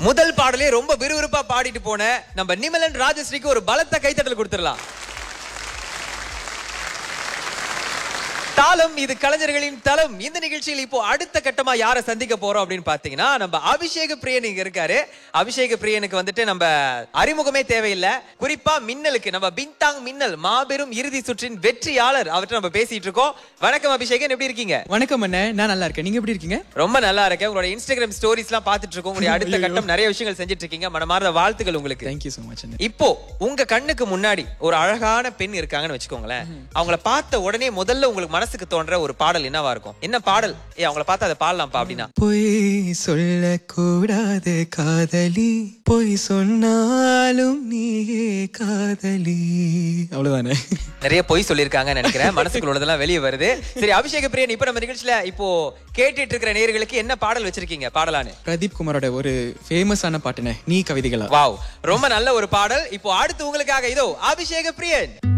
முதல் பாடலே ரொம்ப விறுவிறுப்பா பாடிட்டு போன நம்ம நிமலன் ராஜஸ்ரீக்கு ஒரு பலத்த கைத்தட்டல் கொடுத்துடலாம் தாளம் இது கலைஞர்களின் தளம் இந்த நிகழ்ச்சியில் இப்போ அடுத்த கட்டமா யாரை சந்திக்க போறோம் அப்படின்னு பாத்தீங்கன்னா நம்ம அபிஷேக பிரியன் இங்க இருக்காரு அபிஷேக பிரியனுக்கு வந்துட்டு நம்ம அறிமுகமே தேவையில்லை குறிப்பா மின்னலுக்கு நம்ம பிங்தாங் மின்னல் மாபெரும் இறுதி சுற்றின் வெற்றியாளர் அவர்கிட்ட நம்ம பேசிட்டு இருக்கோம் வணக்கம் அபிஷேகன் எப்படி இருக்கீங்க வணக்கம் அண்ணே நான் நல்லா இருக்கேன் நீங்க எப்படி இருக்கீங்க ரொம்ப நல்லா இருக்கேன் உங்களோட இன்ஸ்டாகிராம் ஸ்டோரிஸ் எல்லாம் பாத்துட்டு இருக்கோம் உங்களுடைய அடுத்த கட்டம் நிறைய விஷயங்கள் செஞ்சுட்டு இருக்கீங்க மனமார்ந்த வாழ்த்துக்கள் உங்களுக்கு தேங்க்யூ ஸோ மச் அண்ணே இப்போ உங்க கண்ணுக்கு முன்னாடி ஒரு அழகான பெண் இருக்காங்கன்னு வச்சுக்கோங்களேன் அவங்கள பார்த்த உடனே முதல்ல உங்களுக்கு மனசுக்கு தோன்ற ஒரு பாடல் என்னவா இருக்கும் என்ன பாடல் ஏ அவங்கள பார்த்து அதை பாடலாம்ப்பா அப்படின்னா பொய் சொல்லக்கூடாது காதலி பொய் சொன்னாலும் நீயே காதலி அவ்வளவுதானே நிறைய பொய் சொல்லியிருக்காங்கன்னு நினைக்கிறேன் மனசுக்குள்ள உள்ளதெல்லாம் வெளியே வருது சரி அபிஷேக பிரியன் இப்ப நம்ம நிகழ்ச்சியில இப்போ கேட்டுட்டு இருக்கிற நேயர்களுக்கு என்ன பாடல் வச்சிருக்கீங்க பாடலான்னு பிரதீப் குமாரோட ஒரு ஃபேமஸான பாட்டுனே நீ கவிதைகளா வாவ் ரொம்ப நல்ல ஒரு பாடல் இப்போ அடுத்து உங்களுக்காக இதோ அபிஷேக பிரியன்